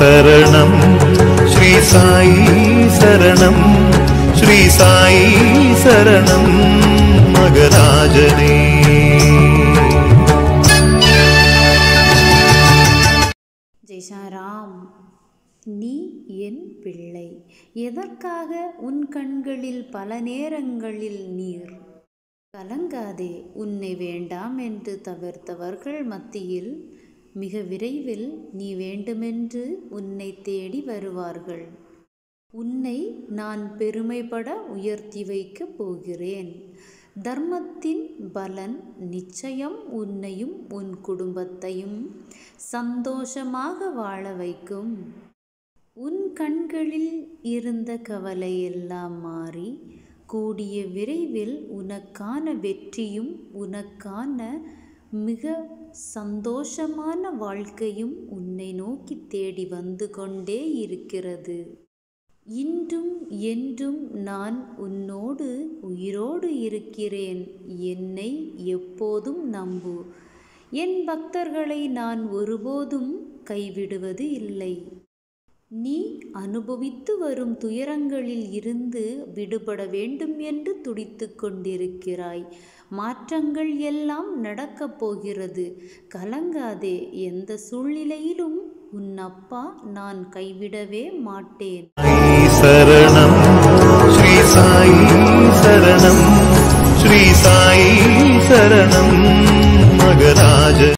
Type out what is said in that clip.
சரணம் ஸ்ரீ சாயி சரணம் ஸ்ரீ சாயி சரணம் மகராஜனே ஜெய்சாராம் நீ என் பிள்ளை எதற்காக உன் கண்களில் பல நேரங்களில் நீர் கலங்காதே உன்னை வேண்டாம் என்று தவிர்த்தவர்கள் மத்தியில் மிக விரைவில் நீ வேண்டுமென்று உன்னை தேடி வருவார்கள் உன்னை நான் பெருமைப்பட உயர்த்தி வைக்கப் போகிறேன் தர்மத்தின் பலன் நிச்சயம் உன்னையும் உன் குடும்பத்தையும் சந்தோஷமாக வாழ வைக்கும் உன் கண்களில் இருந்த கவலையெல்லாம் மாறி கூடிய விரைவில் உனக்கான வெற்றியும் உனக்கான மிக சந்தோஷமான வாழ்க்கையும் உன்னை நோக்கி தேடி வந்து கொண்டே இருக்கிறது இன்றும் என்றும் நான் உன்னோடு உயிரோடு இருக்கிறேன் என்னை எப்போதும் நம்பு என் பக்தர்களை நான் ஒருபோதும் கைவிடுவது இல்லை நீ அனுபவித்து வரும் துயரங்களில் இருந்து விடுபட வேண்டும் என்று துடித்து கொண்டிருக்கிறாய் மாற்றங்கள் எல்லாம் நடக்கப் போகிறது கலங்காதே எந்த சூழ்நிலையிலும் உன் அப்பா நான் கைவிடவே மாட்டேன் சரணம் ஸ்ரீ சாயி சரணம் ஸ்ரீ சாயி சரணம் மகராஜ